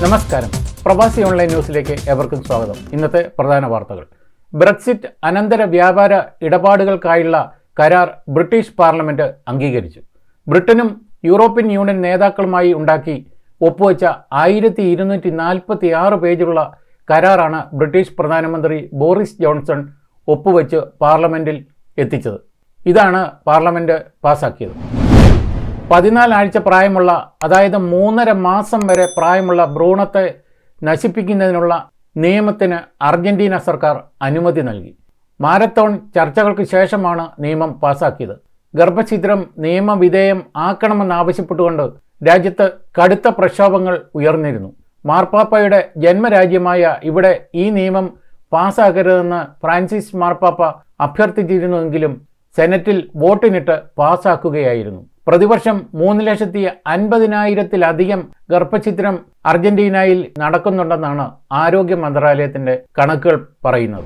നമസ്കാരം പ്രവാസി ഓൺലൈൻ ന്യൂസിലേക്ക് എവർക്കും സ്വാഗതം ഇന്നത്തെ പ്രധാന വാർത്തകൾ ബ്രെക്സിറ്റ് അനന്തര വ്യാപാര ഇടപാടുകൾക്കായുള്ള കരാർ ബ്രിട്ടീഷ് പാർലമെന്റ് അംഗീകരിച്ചു ബ്രിട്ടനും യൂറോപ്യൻ യൂണിയൻ നേതാക്കളുമായി ഉണ്ടാക്കി ഒപ്പുവെച്ച ആയിരത്തി ഇരുന്നൂറ്റി നാൽപ്പത്തി ആറ് പേജുള്ള കരാറാണ് ബ്രിട്ടീഷ് പ്രധാനമന്ത്രി ബോറിസ് ജോൺസൺ ഒപ്പുവെച്ച് പാർലമെന്റിൽ എത്തിച്ചത് ഇതാണ് പാർലമെന്റ് പാസാക്കിയത് പതിനാലാഴ്ച പ്രായമുള്ള അതായത് മൂന്നര മാസം വരെ പ്രായമുള്ള ഭ്രൂണത്തെ നശിപ്പിക്കുന്നതിനുള്ള നിയമത്തിന് അർജന്റീന സർക്കാർ അനുമതി നൽകി മാരത്തോൺ ചർച്ചകൾക്ക് ശേഷമാണ് നിയമം പാസാക്കിയത് ഗർഭഛിദ്രം നിയമവിധേയം ആക്കണമെന്നാവശ്യപ്പെട്ടുകൊണ്ട് രാജ്യത്ത് കടുത്ത പ്രക്ഷോഭങ്ങൾ ഉയർന്നിരുന്നു മാർപ്പാപ്പയുടെ ജന്മരാജ്യമായ ഇവിടെ ഈ നിയമം പാസ്സാക്കരുതെന്ന് ഫ്രാൻസിസ് മാർപ്പാപ്പ അഭ്യർത്ഥിച്ചിരുന്നുവെങ്കിലും സെനറ്റിൽ വോട്ടിനിട്ട് പാസ്സാക്കുകയായിരുന്നു പ്രതിവർഷം മൂന്ന് ലക്ഷത്തി അൻപതിനായിരത്തിലധികം ഗർഭഛിദ്രം അർജന്റീനയിൽ നടക്കുന്നുണ്ടെന്നാണ് ആരോഗ്യ മന്ത്രാലയത്തിന്റെ കണക്കുകൾ പറയുന്നത്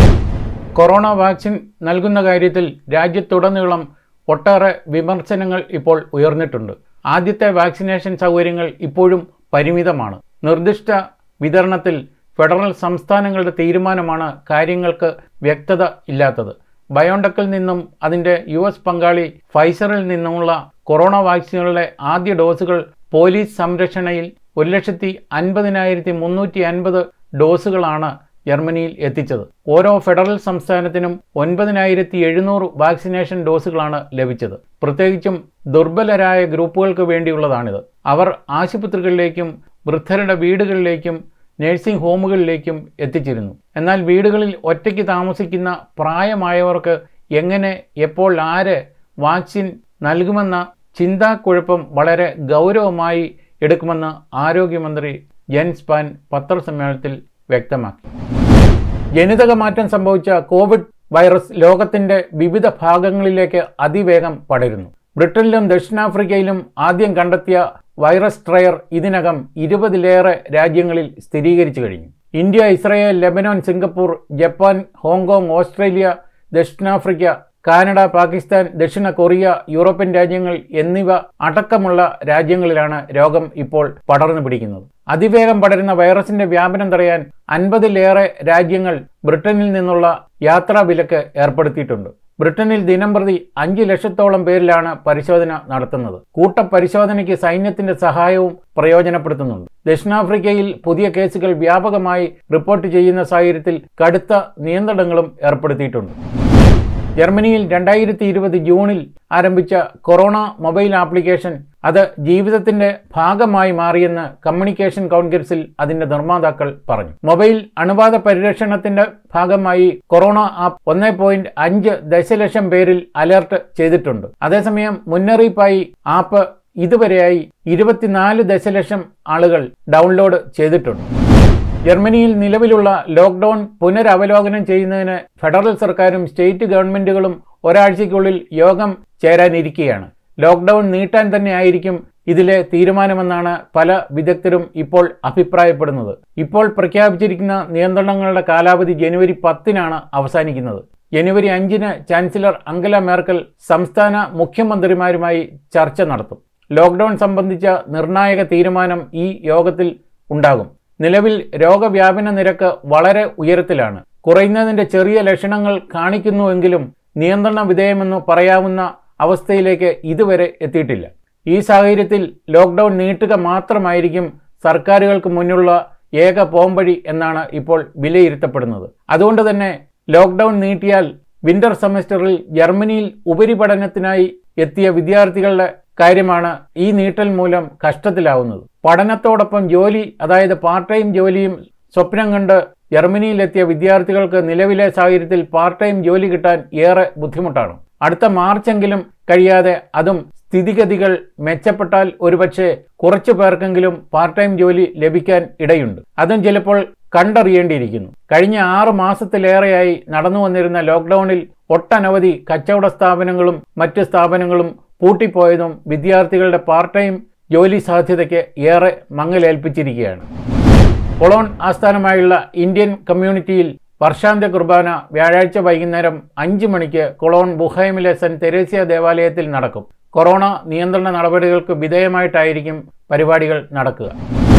കൊറോണ വാക്സിൻ നൽകുന്ന കാര്യത്തിൽ രാജ്യത്തുടനീളം ഒട്ടേറെ വിമർശനങ്ങൾ ഇപ്പോൾ ഉയർന്നിട്ടുണ്ട് ആദ്യത്തെ വാക്സിനേഷൻ സൗകര്യങ്ങൾ ഇപ്പോഴും പരിമിതമാണ് നിർദ്ദിഷ്ട വിതരണത്തിൽ ഫെഡറൽ സംസ്ഥാനങ്ങളുടെ തീരുമാനമാണ് കാര്യങ്ങൾക്ക് വ്യക്തത ഇല്ലാത്തത് ബയോണ്ടക്കിൽ നിന്നും അതിൻ്റെ യു എസ് പങ്കാളി ഫൈസറിൽ നിന്നുമുള്ള കൊറോണ വാക്സിനുകളുടെ ആദ്യ ഡോസുകൾ പോലീസ് സംരക്ഷണയിൽ ഒരു ലക്ഷത്തി അൻപതിനായിരത്തി മുന്നൂറ്റി അൻപത് ഡോസുകളാണ് ജർമ്മനിയിൽ എത്തിച്ചത് ഓരോ ഫെഡറൽ സംസ്ഥാനത്തിനും ഒൻപതിനായിരത്തി എഴുന്നൂറ് വാക്സിനേഷൻ ഡോസുകളാണ് ലഭിച്ചത് പ്രത്യേകിച്ചും ദുർബലരായ ഗ്രൂപ്പുകൾക്ക് വേണ്ടിയുള്ളതാണിത് അവർ ആശുപത്രികളിലേക്കും വൃദ്ധരുടെ വീടുകളിലേക്കും നഴ്സിംഗ് ഹോമുകളിലേക്കും എത്തിച്ചിരുന്നു എന്നാൽ വീടുകളിൽ ഒറ്റയ്ക്ക് താമസിക്കുന്ന പ്രായമായവർക്ക് എങ്ങനെ എപ്പോൾ ആര് വാക്സിൻ നൽകുമെന്ന ചിന്താക്കുഴപ്പം വളരെ ഗൗരവമായി എടുക്കുമെന്ന് ആരോഗ്യമന്ത്രി ജെൻസ് പാൻ പത്രസമ്മേളനത്തിൽ വ്യക്തമാക്കി ജനിതക മാറ്റം സംഭവിച്ച കോവിഡ് വൈറസ് ലോകത്തിന്റെ വിവിധ ഭാഗങ്ങളിലേക്ക് അതിവേഗം പടരുന്നു ബ്രിട്ടനിലും ദക്ഷിണാഫ്രിക്കയിലും ആദ്യം കണ്ടെത്തിയ വൈറസ് ട്രയർ ഇതിനകം ഇരുപതിലേറെ രാജ്യങ്ങളിൽ സ്ഥിരീകരിച്ചു കഴിഞ്ഞു India Israel Lebanon Singapore Japan Hong Kong Australia ദക്ഷിണാഫ്രിക്ക കാനഡ പാകിസ്ഥാൻ ദക്ഷിണ കൊറിയ യൂറോപ്യൻ രാജ്യങ്ങൾ എന്നിവ അടക്കമുള്ള രാജ്യങ്ങളിലാണ് രോഗം ഇപ്പോൾ പടർന്നു പിടിക്കുന്നത് അതിവേഗം പടരുന്ന വൈറസിന്റെ വ്യാപനം തടയാൻ അൻപതിലേറെ രാജ്യങ്ങൾ ബ്രിട്ടനിൽ നിന്നുള്ള യാത്രാ വിലക്ക് ഏർപ്പെടുത്തിയിട്ടുണ്ട് ബ്രിട്ടനിൽ ദിനംപ്രതി അഞ്ച് ലക്ഷത്തോളം പേരിലാണ് പരിശോധന നടത്തുന്നത് കൂട്ടപരിശോധനയ്ക്ക് സൈന്യത്തിന്റെ സഹായവും പ്രയോജനപ്പെടുത്തുന്നുണ്ട് ദക്ഷിണാഫ്രിക്കയിൽ പുതിയ കേസുകൾ വ്യാപകമായി റിപ്പോർട്ട് ചെയ്യുന്ന സാഹചര്യത്തിൽ കടുത്ത നിയന്ത്രണങ്ങളും ഏർപ്പെടുത്തിയിട്ടുണ്ട് ജർമ്മനിയിൽ രണ്ടായിരത്തി ഇരുപത് ജൂണിൽ ആരംഭിച്ച കൊറോണ മൊബൈൽ ആപ്ലിക്കേഷൻ അത് ജീവിതത്തിന്റെ ഭാഗമായി മാറിയെന്ന് കമ്മ്യൂണിക്കേഷൻ കൗൺസിൽ അതിന്റെ നിർമ്മാതാക്കൾ പറഞ്ഞു മൊബൈൽ അണുബാധ പരിരക്ഷണത്തിന്റെ ഭാഗമായി കൊറോണ ആപ്പ് ഒന്നേ പോയിന്റ് അഞ്ച് ദശലക്ഷം പേരിൽ അലർട്ട് ചെയ്തിട്ടുണ്ട് അതേസമയം മുന്നറിയിപ്പായി ആപ്പ് ഇതുവരെയായി ഇരുപത്തിനാല് ദശലക്ഷം ആളുകൾ ഡൗൺലോഡ് ചെയ്തിട്ടുണ്ട് ജർമ്മനിയിൽ നിലവിലുള്ള ലോക്ക്ഡൌൺ പുനരവലോകനം ചെയ്യുന്നതിന് ഫെഡറൽ സർക്കാരും സ്റ്റേറ്റ് ഗവൺമെന്റുകളും ഒരാഴ്ചയ്ക്കുള്ളിൽ യോഗം ചേരാനിരിക്കുകയാണ് ലോക്ക്ഡൌൺ നീട്ടാൻ തന്നെയായിരിക്കും ഇതിലെ തീരുമാനമെന്നാണ് പല വിദഗ്ധരും ഇപ്പോൾ അഭിപ്രായപ്പെടുന്നത് ഇപ്പോൾ പ്രഖ്യാപിച്ചിരിക്കുന്ന നിയന്ത്രണങ്ങളുടെ കാലാവധി ജനുവരി പത്തിനാണ് അവസാനിക്കുന്നത് ജനുവരി അഞ്ചിന് ചാൻസലർ അങ്കല മേർക്കൽ സംസ്ഥാന മുഖ്യമന്ത്രിമാരുമായി ചർച്ച നടത്തും ലോക്ക്ഡൌൺ സംബന്ധിച്ച നിർണായക തീരുമാനം ഈ യോഗത്തിൽ ഉണ്ടാകും നിലവിൽ രോഗവ്യാപന നിരക്ക് വളരെ ഉയരത്തിലാണ് കുറയുന്നതിന്റെ ചെറിയ ലക്ഷണങ്ങൾ കാണിക്കുന്നുവെങ്കിലും നിയന്ത്രണ വിധേയമെന്ന് പറയാവുന്ന അവസ്ഥയിലേക്ക് ഇതുവരെ എത്തിയിട്ടില്ല ഈ സാഹചര്യത്തിൽ ലോക്ക്ഡൌൺ നീട്ടുക മാത്രമായിരിക്കും സർക്കാരുകൾക്ക് മുന്നിലുള്ള ഏക പോംവഴി എന്നാണ് ഇപ്പോൾ വിലയിരുത്തപ്പെടുന്നത് അതുകൊണ്ട് തന്നെ ലോക്ക്ഡൌൺ നീട്ടിയാൽ വിന്റർ സെമസ്റ്ററിൽ ജർമ്മനിയിൽ ഉപരിപഠനത്തിനായി എത്തിയ വിദ്യാർത്ഥികളുടെ കാര്യമാണ് ഈ നീട്ടൽ മൂലം കഷ്ടത്തിലാവുന്നത് പഠനത്തോടൊപ്പം ജോലി അതായത് പാർട്ട് ടൈം ജോലിയും സ്വപ്നം കണ്ട് ജർമ്മനിയിലെത്തിയ വിദ്യാർത്ഥികൾക്ക് നിലവിലെ സാഹചര്യത്തിൽ പാർട്ട് ടൈം ജോലി കിട്ടാൻ ഏറെ ബുദ്ധിമുട്ടാണ് അടുത്ത മാർച്ചെങ്കിലും കഴിയാതെ അതും സ്ഥിതിഗതികൾ മെച്ചപ്പെട്ടാൽ ഒരുപക്ഷെ കുറച്ചു പേർക്കെങ്കിലും പാർട്ട് ടൈം ജോലി ലഭിക്കാൻ ഇടയുണ്ട് അതും ചിലപ്പോൾ കണ്ടറിയേണ്ടിയിരിക്കുന്നു കഴിഞ്ഞ ആറ് മാസത്തിലേറെയായി നടന്നു വന്നിരുന്ന ലോക്ക്ഡൌണിൽ ഒട്ടനവധി കച്ചവട സ്ഥാപനങ്ങളും മറ്റ് സ്ഥാപനങ്ങളും പൂട്ടിപ്പോയതും വിദ്യാർത്ഥികളുടെ പാർട്ട് ടൈം ജോലി സാധ്യതയ്ക്ക് ഏറെ മങ്ങലേൽപ്പിച്ചിരിക്കുകയാണ് കൊളോൺ ആസ്ഥാനമായുള്ള ഇന്ത്യൻ കമ്മ്യൂണിറ്റിയിൽ വർഷാന്ത്യ കുർബാന വ്യാഴാഴ്ച വൈകുന്നേരം അഞ്ച് മണിക്ക് കൊളോൺ ബുഹൈമിലെ സെന്റ് തെരേസ്യ ദേവാലയത്തിൽ നടക്കും കൊറോണ നിയന്ത്രണ നടപടികൾക്ക് വിധേയമായിട്ടായിരിക്കും പരിപാടികൾ നടക്കുക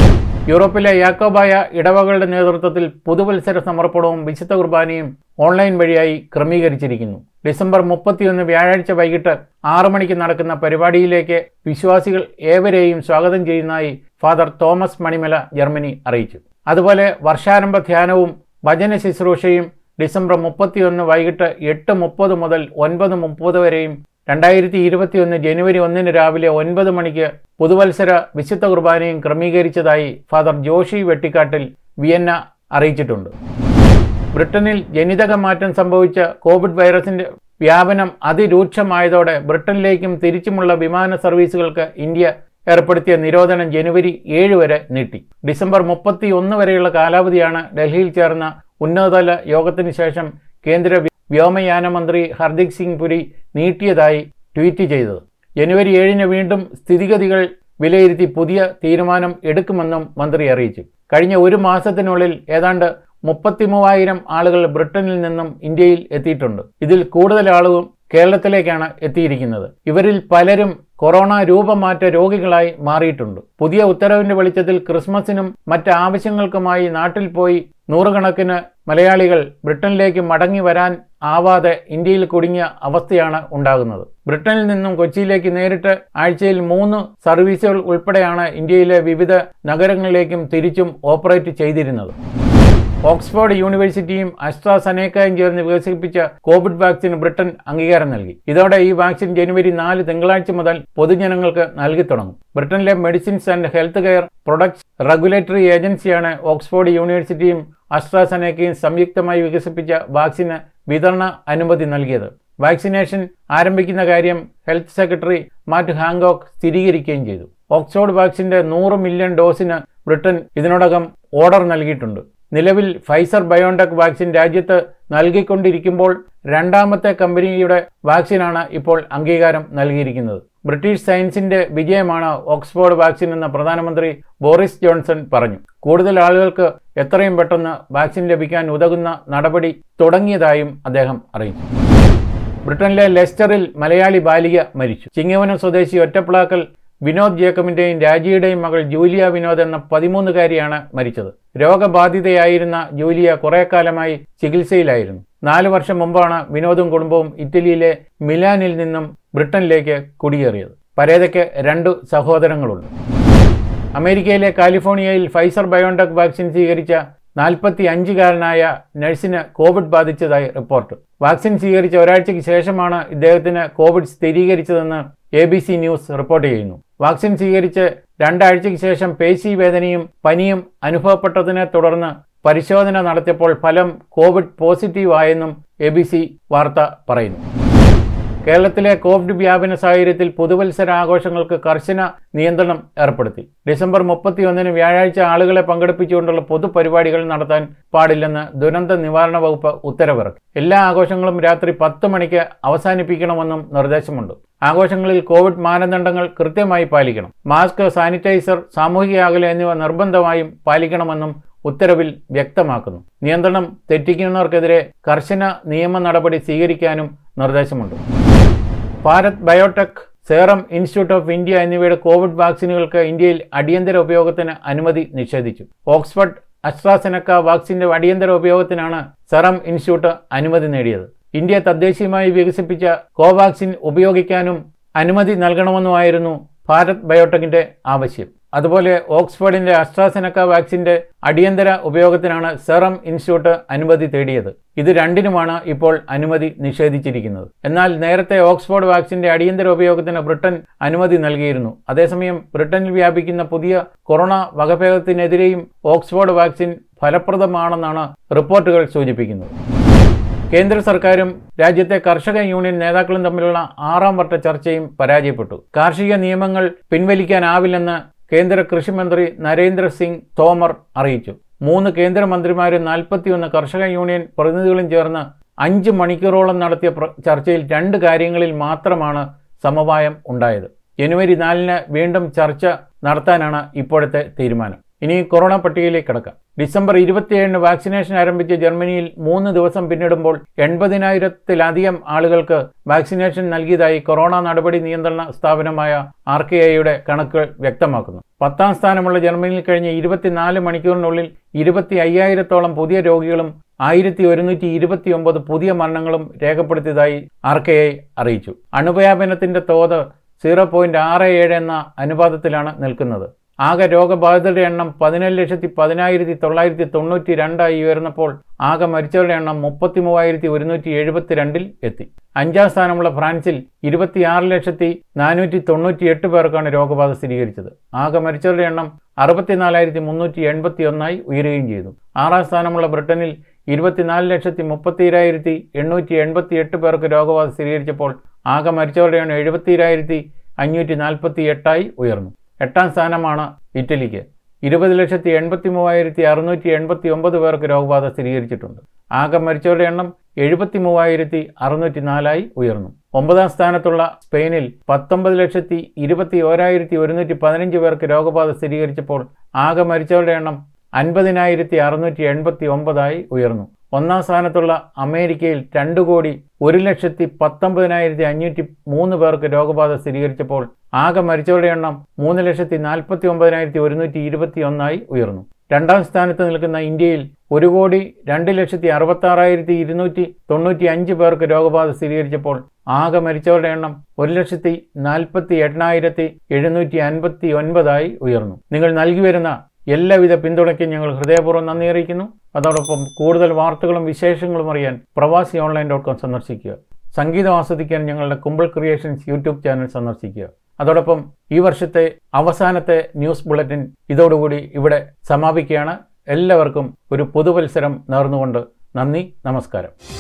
യൂറോപ്പിലെ യാക്കോബായ ഇടവകളുടെ നേതൃത്വത്തിൽ പുതുവത്സര സമർപ്പണവും വിശുദ്ധ കുർബാനയും ഓൺലൈൻ വഴിയായി ക്രമീകരിച്ചിരിക്കുന്നു ഡിസംബർ മുപ്പത്തിയൊന്ന് വ്യാഴാഴ്ച വൈകിട്ട് ആറു മണിക്ക് നടക്കുന്ന പരിപാടിയിലേക്ക് വിശ്വാസികൾ ഏവരെയും സ്വാഗതം ചെയ്യുന്നതായി ഫാദർ തോമസ് മണിമല ജർമ്മനി അറിയിച്ചു അതുപോലെ വർഷാരംഭ ധ്യാനവും വചന ശുശ്രൂഷയും ഡിസംബർ മുപ്പത്തിയൊന്ന് വൈകിട്ട് എട്ട് മുപ്പത് മുതൽ ഒൻപത് മുപ്പത് വരെയും രണ്ടായിരത്തി ഇരുപത്തിയൊന്ന് ജനുവരി ഒന്നിന് രാവിലെ ഒൻപത് മണിക്ക് പുതുവത്സര വിശുദ്ധ കുർബാനയും ക്രമീകരിച്ചതായി ഫാദർ ജോഷി വെട്ടിക്കാട്ടിൽ വിയന്ന അറിയിച്ചിട്ടുണ്ട് ബ്രിട്ടനിൽ ജനിതക മാറ്റം സംഭവിച്ച കോവിഡ് വൈറസിന്റെ വ്യാപനം അതിരൂക്ഷമായതോടെ ബ്രിട്ടനിലേക്കും തിരിച്ചുമുള്ള വിമാന സർവീസുകൾക്ക് ഇന്ത്യ ഏർപ്പെടുത്തിയ നിരോധനം ജനുവരി ഏഴ് വരെ നീട്ടി ഡിസംബർ മുപ്പത്തി ഒന്ന് വരെയുള്ള കാലാവധിയാണ് ഡൽഹിയിൽ ചേർന്ന ഉന്നതതല യോഗത്തിന് ശേഷം കേന്ദ്ര വ്യോമയാന മന്ത്രി ഹർദീപ് സിംഗ് പുരി നീട്ടിയതായി ട്വീറ്റ് ചെയ്തത് ജനുവരി ഏഴിന് വീണ്ടും സ്ഥിതിഗതികൾ വിലയിരുത്തി പുതിയ തീരുമാനം എടുക്കുമെന്നും മന്ത്രി അറിയിച്ചു കഴിഞ്ഞ ഒരു മാസത്തിനുള്ളിൽ ഏതാണ്ട് മുപ്പത്തി മൂവായിരം ആളുകൾ ബ്രിട്ടനിൽ നിന്നും ഇന്ത്യയിൽ എത്തിയിട്ടുണ്ട് ഇതിൽ കൂടുതൽ ആളുകളും കേരളത്തിലേക്കാണ് എത്തിയിരിക്കുന്നത് ഇവരിൽ പലരും കൊറോണ രൂപമാറ്റ രോഗികളായി മാറിയിട്ടുണ്ട് പുതിയ ഉത്തരവിന്റെ വെളിച്ചത്തിൽ ക്രിസ്മസിനും മറ്റ് ആവശ്യങ്ങൾക്കുമായി നാട്ടിൽ പോയി നൂറുകണക്കിന് മലയാളികൾ ബ്രിട്ടനിലേക്ക് മടങ്ങി വരാൻ ആവാതെ ഇന്ത്യയിൽ കുടുങ്ങിയ അവസ്ഥയാണ് ഉണ്ടാകുന്നത് ബ്രിട്ടനിൽ നിന്നും കൊച്ചിയിലേക്ക് നേരിട്ട് ആഴ്ചയിൽ മൂന്ന് സർവീസുകൾ ഉൾപ്പെടെയാണ് ഇന്ത്യയിലെ വിവിധ നഗരങ്ങളിലേക്കും തിരിച്ചും ഓപ്പറേറ്റ് ചെയ്തിരുന്നത് ഓക്സ്ഫോർഡ് യൂണിവേഴ്സിറ്റിയും അസ്ട്രാസനേക്കയും ചേർന്ന് വികസിപ്പിച്ച കോവിഡ് വാക്സിന് ബ്രിട്ടൻ അംഗീകാരം നൽകി ഇതോടെ ഈ വാക്സിൻ ജനുവരി നാല് തിങ്കളാഴ്ച മുതൽ പൊതുജനങ്ങൾക്ക് നൽകി തുടങ്ങും ബ്രിട്ടനിലെ medicines and health care products regulatory ഏജൻസിയാണ് ഓക്സ്ഫോർഡ് യൂണിവേഴ്സിറ്റിയും അസ്ട്രാസനേക്കയും സംയുക്തമായി വികസിപ്പിച്ച വാക്സിന് വിതരണ അനുമതി നൽകിയത് വാക്സിനേഷൻ ആരംഭിക്കുന്ന കാര്യം ഹെൽത്ത് സെക്രട്ടറി മാറ്റ് ഹാങ്കോക്ക് സ്ഥിരീകരിക്കുകയും ചെയ്തു ഓക്സ്ഫോർഡ് വാക്സിന്റെ നൂറ് മില്യൺ ഡോസിന് ബ്രിട്ടൻ ഇതിനോടകം ഓർഡർ നൽകിയിട്ടുണ്ട് നിലവിൽ ഫൈസർ ബയോണ്ടെക് വാക്സിൻ രാജ്യത്ത് നൽകിക്കൊണ്ടിരിക്കുമ്പോൾ രണ്ടാമത്തെ കമ്പനിയുടെ വാക്സിനാണ് ഇപ്പോൾ അംഗീകാരം നൽകിയിരിക്കുന്നത് ബ്രിട്ടീഷ് സയൻസിന്റെ വിജയമാണ് ഓക്സ്ഫോർഡ് വാക്സിൻ എന്ന പ്രധാനമന്ത്രി ബോറിസ് ജോൺസൺ പറഞ്ഞു കൂടുതൽ ആളുകൾക്ക് എത്രയും പെട്ടെന്ന് വാക്സിൻ ലഭിക്കാൻ ഉതകുന്ന നടപടി തുടങ്ങിയതായും അദ്ദേഹം അറിയിച്ചു ബ്രിട്ടനിലെ ലെസ്റ്ററിൽ മലയാളി ബാലിക മരിച്ചു ചിങ്ങവനം സ്വദേശി ഒറ്റപ്ലാക്കൽ വിനോദ് ജേക്കബിന്റെയും രാജിയുടെയും മകൾ ജൂലിയ വിനോദ് എന്ന പതിമൂന്നുകാരിയാണ് മരിച്ചത് രോഗബാധിതയായിരുന്ന ജൂലിയ കുറെ കാലമായി ചികിത്സയിലായിരുന്നു നാല് വർഷം മുമ്പാണ് വിനോദും കുടുംബവും ഇറ്റലിയിലെ മിലാനിൽ നിന്നും ബ്രിട്ടനിലേക്ക് കുടിയേറിയത് പരേതയ്ക്ക് രണ്ടു സഹോദരങ്ങളുണ്ട് അമേരിക്കയിലെ കാലിഫോർണിയയിൽ ഫൈസർ ബയോണ്ടെക് വാക്സിൻ സ്വീകരിച്ച നാൽപ്പത്തി അഞ്ചുകാരനായ നഴ്സിന് കോവിഡ് ബാധിച്ചതായി റിപ്പോർട്ട് വാക്സിൻ സ്വീകരിച്ച ഒരാഴ്ചയ്ക്ക് ശേഷമാണ് ഇദ്ദേഹത്തിന് കോവിഡ് സ്ഥിരീകരിച്ചതെന്ന് A B C news report ചെയ്യുന്നു വാക്സിൻ സ്വീകരിച്ച് രണ്ടാഴ്ചയ്ക്ക് ശേഷം പേശി വേദനയും പനിയും അനുഭവപ്പെട്ടതിനെ തുടർന്ന് പരിശോധന നടത്തിയപ്പോൾ ഫലം കോവിഡ് പോസിറ്റീവ് ആയെന്നും എ ബി സി വാർത്ത പറയുന്നു കേരളത്തിലെ കോവിഡ് വ്യാപന സാഹചര്യത്തിൽ പുതുവത്സര ആഘോഷങ്ങൾക്ക് കർശന നിയന്ത്രണം ഏർപ്പെടുത്തി ഡിസംബർ മുപ്പത്തിയൊന്നിന് വ്യാഴാഴ്ച ആളുകളെ പങ്കെടുപ്പിച്ചുകൊണ്ടുള്ള പൊതുപരിപാടികൾ നടത്താൻ പാടില്ലെന്ന് ദുരന്ത നിവാരണ വകുപ്പ് ഉത്തരവിറക്കി എല്ലാ ആഘോഷങ്ങളും രാത്രി പത്ത് മണിക്ക് അവസാനിപ്പിക്കണമെന്നും നിർദ്ദേശമുണ്ട് ആഘോഷങ്ങളിൽ കോവിഡ് മാനദണ്ഡങ്ങൾ കൃത്യമായി പാലിക്കണം മാസ്ക് സാനിറ്റൈസർ സാമൂഹിക അകലം എന്നിവ നിർബന്ധമായും പാലിക്കണമെന്നും ഉത്തരവിൽ വ്യക്തമാക്കുന്നു നിയന്ത്രണം തെറ്റിക്കുന്നവർക്കെതിരെ കർശന നിയമ നടപടി സ്വീകരിക്കാനും നിർദ്ദേശമുണ്ട് Bharat Biotech Serum Institute of India എന്നിവയുടെ കോവിഡ് വാക്സിനുകൾക്ക് ഇന്ത്യയിൽ അടിയന്തര ഉപയോഗത്തിന് അനുമതി നിഷേധിച്ചു ഓക്സ്ഫർഡ് അസ്ട്രാസെനക്ക വാക്സിന്റെ അടിയന്തര ഉപയോഗത്തിനാണ് സെറം ഇൻസ്റ്റിറ്റ്യൂട്ട് അനുമതി നേടിയത് ഇന്ത്യ തദ്ദേശീയമായി വികസിപ്പിച്ച കോവാക്സിൻ ഉപയോഗിക്കാനും അനുമതി നൽകണമെന്നുമായിരുന്നു ഭാരത് ബയോടെക്കിന്റെ ആവശ്യം അതുപോലെ ഓക്സ്ഫോർഡിന്റെ അസ്ട്രാസെനക്ക വാക്സിന്റെ അടിയന്തര ഉപയോഗത്തിനാണ് സെറം ഇൻസ്റ്റിറ്റ്യൂട്ട് അനുമതി തേടിയത് ഇത് രണ്ടിനുമാണ് ഇപ്പോൾ അനുമതി നിഷേധിച്ചിരിക്കുന്നത് എന്നാൽ നേരത്തെ ഓക്സ്ഫോർഡ് വാക്സിന്റെ അടിയന്തര ഉപയോഗത്തിന് ബ്രിട്ടൻ അനുമതി നൽകിയിരുന്നു അതേസമയം ബ്രിട്ടനിൽ വ്യാപിക്കുന്ന പുതിയ കൊറോണ വകഭേദത്തിനെതിരെയും ഓക്സ്ഫോർഡ് വാക്സിൻ ഫലപ്രദമാണെന്നാണ് റിപ്പോർട്ടുകൾ സൂചിപ്പിക്കുന്നത് കേന്ദ്ര സർക്കാരും രാജ്യത്തെ കർഷക യൂണിയൻ നേതാക്കളും തമ്മിലുള്ള ആറാം വട്ട ചർച്ചയും പരാജയപ്പെട്ടു കാർഷിക നിയമങ്ങൾ പിൻവലിക്കാനാവില്ലെന്ന് കേന്ദ്ര കൃഷിമന്ത്രി നരേന്ദ്ര സിംഗ് തോമർ അറിയിച്ചു മൂന്ന് കേന്ദ്രമന്ത്രിമാരും നാൽപ്പത്തിയൊന്ന് കർഷക യൂണിയൻ പ്രതിനിധികളും ചേർന്ന് അഞ്ച് മണിക്കൂറോളം നടത്തിയ ചർച്ചയിൽ രണ്ട് കാര്യങ്ങളിൽ മാത്രമാണ് സമവായം ഉണ്ടായത് ജനുവരി നാലിന് വീണ്ടും ചർച്ച നടത്താനാണ് ഇപ്പോഴത്തെ തീരുമാനം ഇനി കൊറോണ പട്ടികയിലേക്ക് കിടക്കാം ഡിസംബർ ഇരുപത്തിയേഴിന് വാക്സിനേഷൻ ആരംഭിച്ച ജർമ്മനിയിൽ മൂന്ന് ദിവസം പിന്നിടുമ്പോൾ എൺപതിനായിരത്തിലധികം ആളുകൾക്ക് വാക്സിനേഷൻ നൽകിയതായി കൊറോണ നടപടി നിയന്ത്രണ സ്ഥാപനമായ ആർ കെ ഐയുടെ കണക്കുകൾ വ്യക്തമാക്കുന്നു പത്താം സ്ഥാനമുള്ള ജർമ്മനിയിൽ കഴിഞ്ഞ ഇരുപത്തിനാല് മണിക്കൂറിനുള്ളിൽ ഇരുപത്തി അയ്യായിരത്തോളം പുതിയ രോഗികളും ആയിരത്തി ഒരുന്നൂറ്റി ഇരുപത്തി ഒമ്പത് പുതിയ മരണങ്ങളും രേഖപ്പെടുത്തിയതായി ആർ കെ ഐ അറിയിച്ചു അണുവ്യാപനത്തിന്റെ തോത് സീറോ പോയിന്റ് ആറ് ഏഴ് എന്ന അനുപാതത്തിലാണ് നിൽക്കുന്നത് ആകെ രോഗബാധിതരുടെ എണ്ണം പതിനേഴ് ലക്ഷത്തി പതിനായിരത്തി തൊള്ളായിരത്തി തൊണ്ണൂറ്റി രണ്ടായി ഉയർന്നപ്പോൾ ആകെ മരിച്ചവരുടെ എണ്ണം മുപ്പത്തി മൂവായിരത്തി ഒരുന്നൂറ്റി എഴുപത്തി രണ്ടിൽ എത്തി അഞ്ചാം സ്ഥാനമുള്ള ഫ്രാൻസിൽ ഇരുപത്തിയാറ് ലക്ഷത്തി നാനൂറ്റി തൊണ്ണൂറ്റി എട്ട് പേർക്കാണ് രോഗബാധ സ്ഥിരീകരിച്ചത് ആകെ മരിച്ചവരുടെ എണ്ണം അറുപത്തിനാലായിരത്തി മുന്നൂറ്റി എൺപത്തി ഒന്നായി ഉയരുകയും ചെയ്തു ആറാം സ്ഥാനമുള്ള ബ്രിട്ടനിൽ ഇരുപത്തിനാല് ലക്ഷത്തി മുപ്പത്തിരായിരത്തി എണ്ണൂറ്റി എൺപത്തി എട്ട് പേർക്ക് രോഗബാധ സ്ഥിരീകരിച്ചപ്പോൾ ആകെ മരിച്ചവരുടെ എണ്ണം എഴുപത്തിരായിരത്തി അഞ്ഞൂറ്റി നാൽപ്പത്തി എട്ടായി ഉയർന്നു എട്ടാം സ്ഥാനമാണ് ഇറ്റലിക്ക് ഇരുപത് ലക്ഷത്തി എൺപത്തി മൂവായിരത്തി അറുന്നൂറ്റി എൺപത്തി ഒമ്പത് പേർക്ക് രോഗബാധ സ്ഥിരീകരിച്ചിട്ടുണ്ട് ആകെ മരിച്ചവരുടെ എണ്ണം എഴുപത്തി മൂവായിരത്തി അറുന്നൂറ്റി നാലായി ഉയർന്നു ഒമ്പതാം സ്ഥാനത്തുള്ള സ്പെയിനിൽ പത്തൊമ്പത് ലക്ഷത്തി ഇരുപത്തി ഓരായിരത്തി ഒരുന്നൂറ്റി പതിനഞ്ച് പേർക്ക് രോഗബാധ സ്ഥിരീകരിച്ചപ്പോൾ ആകെ മരിച്ചവരുടെ എണ്ണം അൻപതിനായിരത്തി അറുന്നൂറ്റി എൺപത്തി ഒമ്പതായി ഉയർന്നു ഒന്നാം സ്ഥാനത്തുള്ള അമേരിക്കയിൽ രണ്ട് കോടി ഒരു ലക്ഷത്തി പത്തൊമ്പതിനായിരത്തി അഞ്ഞൂറ്റി മൂന്ന് പേർക്ക് രോഗബാധ സ്ഥിരീകരിച്ചപ്പോൾ ആകെ മരിച്ചവരുടെ എണ്ണം മൂന്ന് ലക്ഷത്തി നാൽപ്പത്തി ഒമ്പതിനായിരത്തി ഒരുന്നൂറ്റി ഇരുപത്തി ഒന്നായി ഉയർന്നു രണ്ടാം സ്ഥാനത്ത് നിൽക്കുന്ന ഇന്ത്യയിൽ ഒരു കോടി രണ്ട് ലക്ഷത്തി അറുപത്തി ആറായിരത്തി ഇരുന്നൂറ്റി തൊണ്ണൂറ്റി അഞ്ച് പേർക്ക് രോഗബാധ സ്ഥിരീകരിച്ചപ്പോൾ ആകെ മരിച്ചവരുടെ എണ്ണം ഒരു ലക്ഷത്തി നാൽപ്പത്തി എണ്ണായിരത്തി എഴുന്നൂറ്റി അൻപത്തി ഒൻപതായി ഉയർന്നു നിങ്ങൾ നൽകി വരുന്ന എല്ലാവിധ പിന്തുണയ്ക്കും ഞങ്ങൾ ഹൃദയപൂർവ്വം നന്ദി അറിയിക്കുന്നു അതോടൊപ്പം കൂടുതൽ വാർത്തകളും വിശേഷങ്ങളും അറിയാൻ പ്രവാസി ഓൺലൈൻ ഡോട്ട് കോം സന്ദർശിക്കുക സംഗീതം ആസ്വദിക്കാൻ ഞങ്ങളുടെ കുമ്പിൾ ക്രിയേഷൻസ് യൂട്യൂബ് ചാനൽ സന്ദർശിക്കുക അതോടൊപ്പം ഈ വർഷത്തെ അവസാനത്തെ ന്യൂസ് ബുള്ളറ്റിൻ ഇതോടുകൂടി ഇവിടെ സമാപിക്കുകയാണ് എല്ലാവർക്കും ഒരു പുതുവത്സരം നേർന്നുകൊണ്ട് നന്ദി നമസ്കാരം